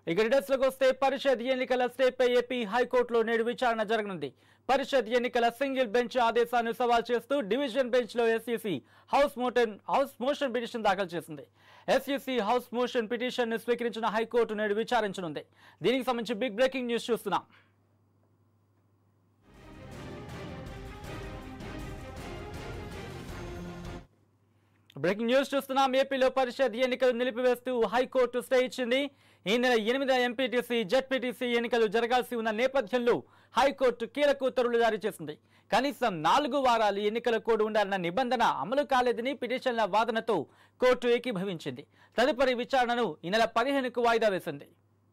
ఇక డీటెయిల్స్లోకి వస్తే పరిషత్ ఎన్నికల స్టేపై ఏపీ హైకోర్టులో నేడు విచారణ జరగనుంది పరిషత్ ఎన్నికల సింగిల్ బెంచ్ ఆదేశాన్ని సవాల్ చేస్తూ డివిజన్ బెంచ్ లో SEC house motion house motion petition దాఖలు చేసింది ఎస్ఈసి హౌస్ మోషన్ పిటిషన్ ను స్వీకరించిన హైకోర్టు నేడు విచారించనుంది దీనికి సంబంధించి బిగ్ బ్రేకింగ్ న్యూస్ చూస్తున్నాం బ్రేకింగ్ న్యూస్ చూస్తున్నాం ఏపీలో పరిషత్ ఎన్నికలు నిలిపివేస్తూ హైకోర్టు స్టే ఇచ్చింది ఈ నెల ఎనిమిది ఎంపీటీసీ జెడ్పీటీసీ ఎన్నికలు జరగాల్సి ఉన్న నేపథ్యంలో హైకోర్టు కీలక ఉత్తర్వులు జారీ చేసింది కనీసం నాలుగు వారాలు ఎన్నికల కోడ్ ఉండాలన్న నిబంధన అమలు కాలేదని పిటిషన్ల వాదనతో కోర్టు ఏకీభవించింది తదుపరి విచారణను ఈ నెల పదిహేనుకు వాయిదా వేసింది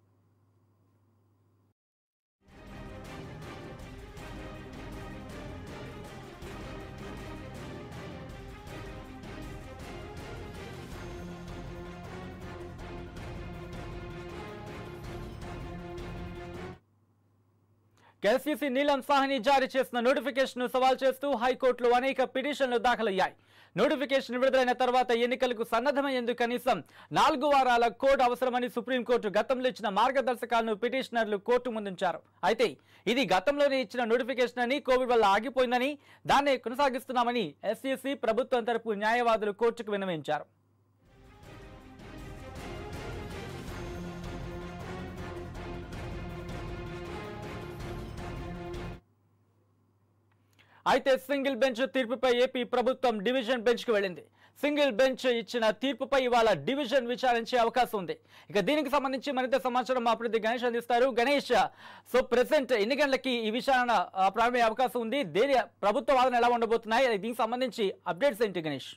ఎస్సీసీ నీలం సాహ్ని జారీ చేసిన నోటిఫికేషన్ సవాల్ చేస్తూ హైకోర్టులో అనేక పిటిషన్లు దాఖలయ్యాయి నోటిఫికేషన్ విడుదలైన తర్వాత ఎన్నికలకు సన్నద్ధమయ్యేందుకు కనీసం నాలుగు వారాల కోడ్ అవసరమని సుప్రీంకోర్టు గతంలో ఇచ్చిన మార్గదర్శకాలను పిటిషనర్లు కోర్టు ముందుంచారు అయితే ఇది గతంలోనే ఇచ్చిన నోటిఫికేషన్ అని కోవిడ్ వల్ల ఆగిపోయిందని దాన్ని కొనసాగిస్తున్నామని ఎస్సీసీ ప్రభుత్వం తరపు న్యాయవాదులు కోర్టుకు విన్నవించారు అయితే సింగిల్ బెంచ్ తీర్పుపై ఏపీ ప్రభుత్వం డివిజన్ బెంచ్ కు వెళ్ళింది సింగిల్ బెంచ్ ఇచ్చిన తీర్పుపై ఇవాళ డివిజన్ విచారించే అవకాశం ఉంది ఇక దీనికి సంబంధించి మరింత సమాచారం మా ప్రతి గణేష్ అందిస్తారు గణేష్ సో ప్రెసెంట్ ఎన్ని గంటలకి ఈ విచారణ ఆ, ప్రారంభమయ్యే అవకాశం ఉంది దేని ప్రభుత్వ వాదన ఎలా ఉండబోతున్నాయి దీనికి సంబంధించి అప్డేట్స్ ఏంటి గణేష్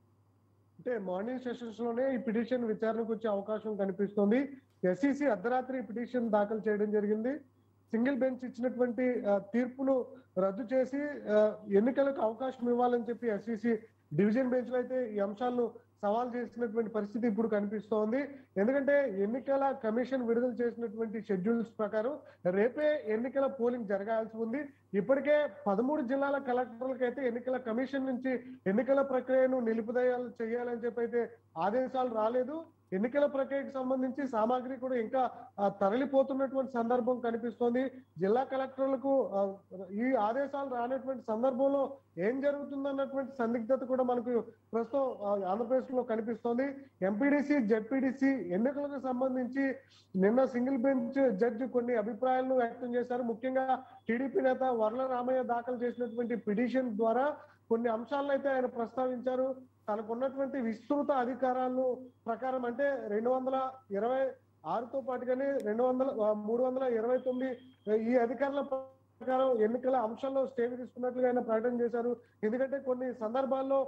అంటే మార్నింగ్ సెషన్స్ లోనే ఈ పిటిషన్ విచారణకు వచ్చే అవకాశం కనిపిస్తోంది ఎస్ఈసి అర్ధరాత్రి ఈ పిటిషన్ దాఖలు చేయడం జరిగింది సింగిల్ బెంచ్ ఇచ్చినటువంటి ఆ, తీర్పును రద్దు చేసి ఆ, ఎన్నికలకు అవకాశం ఇవ్వాలని చెప్పి ఎస్ఈసి డివిజన్ బెంచ్ లో అయితే ఈ అంశాలను సవాల్ చేసినటువంటి పరిస్థితి ఇప్పుడు కనిపిస్తోంది ఎందుకంటే ఎన్నికల కమిషన్ విడుదల చేసినటువంటి షెడ్యూల్స్ ప్రకారం రేపే ఎన్నికల పోలింగ్ జరగాల్సి ఉంది ఇప్పటికే పదమూడు జిల్లాల కలెక్టర్లకు అయితే ఎన్నికల కమిషన్ నుంచి ఎన్నికల ప్రక్రియను నిలుపుదయాలు చేయాలని చెప్పి అయితే ఆదేశాలు రాలేదు ఎన్నికల ప్రక్రియకు సంబంధించి సామాగ్రి కూడా ఇంకా ఆ, తరలిపోతున్నటువంటి సందర్భం కనిపిస్తోంది జిల్లా కలెక్టర్లకు ఆ, ఈ ఆదేశాలు రానటువంటి సందర్భంలో ఏం జరుగుతుందన్నటువంటి సందిగ్ధత కూడా మనకు ప్రస్తుతం ఆ, ఆంధ్రప్రదేశ్ లో కనిపిస్తోంది ఎంపీడీసీ జెడ్పీడీసీ ఎన్నికలకు సంబంధించి నిన్న సింగిల్ బెంచ్ జడ్జి కొన్ని అభిప్రాయాలను వ్యక్తం చేశారు ముఖ్యంగా టీడీపీ నేత వర్ల రామయ్య దాఖలు చేసినటువంటి పిటిషన్ ద్వారా కొన్ని అంశాలను అయితే ఆయన ప్రస్తావించారు తనకు ఉన్నటువంటి విస్తృత అధికారాలను ప్రకారం అంటే రెండు వందల ఇరవై ఆరుతో పాటుగానే రెండు వందల ఆ, మూడు వందల ఇరవై తొమ్మిది ఈ అధికారుల ప్రకారం ఎన్నికల అంశాల్లో స్టే తీసుకున్నట్లుగా ఆయన ప్రకటన చేశారు ఎందుకంటే కొన్ని సందర్భాల్లో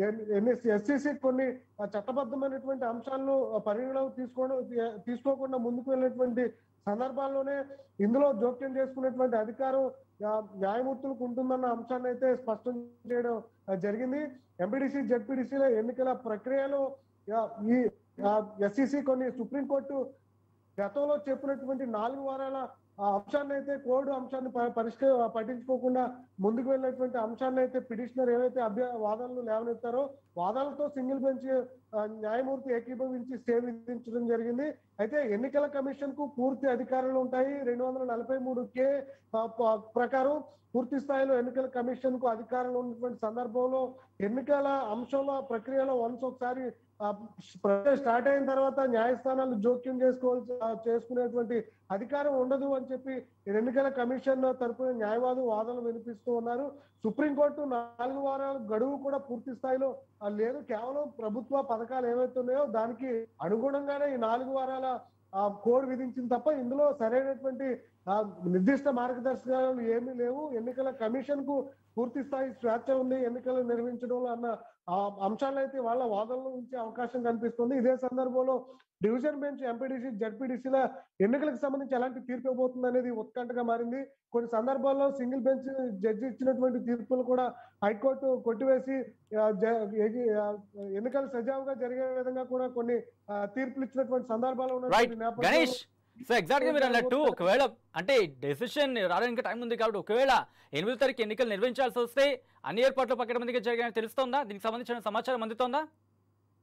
ఎస్సీసీ కొన్ని ఆ, చట్టబద్ధమైనటువంటి అంశాలను ఆ, పరిగణలోకి తీసుకోవడం తీసుకోకుండా ముందుకు వెళ్ళినటువంటి సందర్భాల్లోనే ఇందులో జోక్యం చేసుకున్నటువంటి అధికారం ఆ, న్యాయమూర్తులకు ఉంటుందన్న అంశాన్ని అయితే స్పష్టం చేయడం ఆ, జరిగింది ఎంపీడీసీ జెడ్పీడీసీల ఎన్నికల ప్రక్రియలో ఆ, ఈ ఎస్సీసీ కొన్ని సుప్రీంకోర్టు గతంలో చెప్పినటువంటి నాలుగు వారాల ఆ అంశాన్ని అయితే కోడ్ అంశాన్ని ప- పరిష్క పట్టించుకోకుండా ముందుకు వెళ్ళినటువంటి అంశాన్ని అయితే పిటిషనర్ ఏవైతే అభ్య వాదనలు లేవనెత్తారో వాదనలతో సింగిల్ బెంచ్ ఆ, న్యాయమూర్తి ఏకీభవించి స్టే విధించడం జరిగింది అయితే ఎన్నికల కమిషన్ కు పూర్తి అధికారాలు ఉంటాయి రెండు వందల నలభై మూడు కే ప్రకారం పూర్తి స్థాయిలో ఎన్నికల కమిషన్ కు అధికారాలు ఉన్నటువంటి సందర్భంలో ఎన్నికల అంశంలో ప్రక్రియలో వన్స్ ఒకసారి ఆ, ప్రక్రియ స్టార్ట్ అయిన తర్వాత న్యాయస్థానాలు జోక్యం చేసుకోవాల్సి ఆ, చేసుకునేటువంటి అధికారం ఉండదు అని చెప్పి ఈ ఎన్నికల కమిషన్ తరపున న్యాయవాదు వాదనలు వినిపిస్తూ ఉన్నారు సుప్రీంకోర్టు నాలుగు వారాల గడువు కూడా పూర్తి స్థాయిలో ఆ, లేదు కేవలం ప్రభుత్వ పథకాలు ఏవైతే ఉన్నాయో దానికి అనుగుణంగానే ఈ నాలుగు వారాల ఆ కోడ్ విధించింది తప్ప ఇందులో సరైనటువంటి ఆ, నిర్దిష్ట మార్గదర్శకాలు ఏమీ లేవు ఎన్నికల కమిషన్ కు పూర్తి స్థాయి స్వేచ్ఛ ఉంది ఎన్నికలు నిర్వహించడంలో అన్న ఆ అంశాలను అయితే వాళ్ళ వాదనలో ఉంచే అవకాశం కనిపిస్తుంది ఇదే సందర్భంలో డివిజన్ బెంచ్ ఎంపీడీసీ జడ్పీడీసీల ఎన్నికలకు సంబంధించి ఎలాంటి తీర్పు ఇవ్వబోతుంది అనేది ఉత్కంఠగా మారింది కొన్ని సందర్భాల్లో సింగిల్ బెంచ్ జడ్జి ఇచ్చినటువంటి తీర్పులు కూడా హైకోర్టు కొట్టివేసి ఆ, జ- ఏగి- ఆ, ఎన్నికలు సజావుగా జరిగే విధంగా కూడా కొన్ని ఆ, తీర్పులు ఇచ్చినటువంటి సందర్భాలు రైట్ ఉన్నటువంటి నేపథ్యంలో గణేష్ సో ఎగ్జాక్ట్ గా మీరు అన్నట్టు ఒకవేళ అంటే డెసిషన్ రావడానికి టైం ఉంది కాబట్టి ఒకవేళ ఎనిమిది తారీఖు ఎన్నికలు నిర్వహించాల్సి వస్తే అన్ని ఏర్పాట్లు పక్కన మందికి జరిగాయని తెలుస్తోందా దీనికి సంబంధించిన సమాచారం అందుతోందా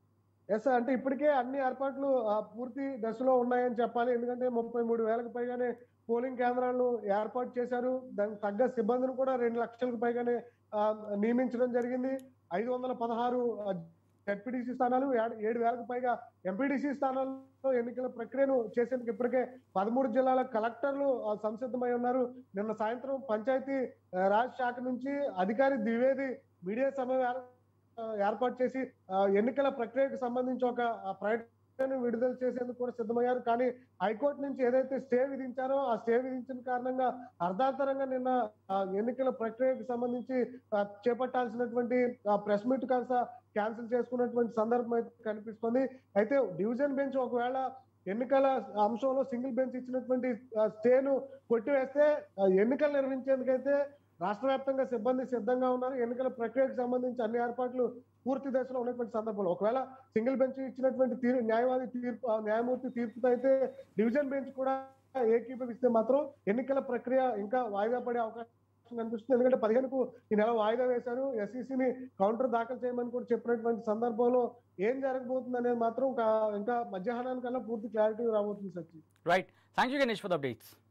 ఎస్ అంటే ఇప్పటికే అన్ని ఏర్పాట్లు ఆ, పూర్తి దశలో ఉన్నాయని చెప్పాలి ఎందుకంటే ముప్పై మూడు వేలకు పైగానే పోలింగ్ కేంద్రాలను ఏర్పాటు చేశారు దానికి తగ్గ సిబ్బందిని కూడా రెండు లక్షలకు పైగానే ఆ, నియమించడం జరిగింది ఐదు వందల పదహారు జడ్పీటీసీ స్థానాలు ఏడు- ఏడు వేలకు పైగా ఎంపీటీసీ స్థానాల్లో ఎన్నికల ప్రక్రియను చేసేందుకు ఇప్పటికే పదమూడు జిల్లాల కలెక్టర్లు ఆ, సంసిద్ధమై ఉన్నారు నిన్న సాయంత్రం పంచాయతీ ఆ, రాజ్ శాఖ నుంచి అధికారి ద్వివేది మీడియా సమావేశం ఆ, ఏర్పాటు చేసి ఆ, ఎన్నికల ప్రక్రియకు సంబంధించి ఒక ఆ, ప్రకటన విడుదల చేసేందుకు కూడా సిద్ధమయ్యారు కానీ హైకోర్టు నుంచి ఏదైతే స్టే విధించారో ఆ స్టే విధించిన కారణంగా అర్ధాంతరంగా నిన్న ఆ, ఎన్నికల ప్రక్రియకు సంబంధించి ఆ, చేపట్టాల్సినటువంటి ప్రెస్ మీట్ కాస్త క్యాన్సిల్ చేసుకున్నటువంటి సందర్భం అయితే కనిపిస్తుంది అయితే డివిజన్ బెంచ్ ఒకవేళ ఎన్నికల అంశంలో సింగిల్ బెంచ్ ఇచ్చినటువంటి ఆ, స్టేను కొట్టివేస్తే ఆ, ఎన్నికలు నిర్వహించేందుకైతే రాష్ట్ర వ్యాప్తంగా సిబ్బంది సిద్ధంగా ఉన్నారు ఎన్నికల ప్రక్రియకు సంబంధించి అన్ని ఏర్పాట్లు పూర్తి దశలో ఉన్నటువంటి సందర్భంలో ఒకవేళ సింగిల్ బెంచ్ ఇచ్చినటువంటి తీరు న్యాయవాది తీర్పు ఆ న్యాయమూర్తి తీర్పుతో అయితే డివిజన్ బెంచ్ కూడా ఏకీభవిస్తే మాత్రం ఎన్నికల ప్రక్రియ ఇంకా వాయిదా పడే అవకాశం కనిపిస్తుంది ఎందుకంటే పదిహేనుకు ఈ నెల వాయిదా వేశారు ఎస్ఈసిని కౌంటర్ దాఖలు చేయమని కూడా చెప్పినటువంటి సందర్భంలో ఏం జరగబోతుంది అనేది మాత్రం ఇంకా ఇంకా మధ్యాహ్నానికల్లా పూర్తి క్లారిటీ రాబోతుంది సచి right thank you Ganesh for the updates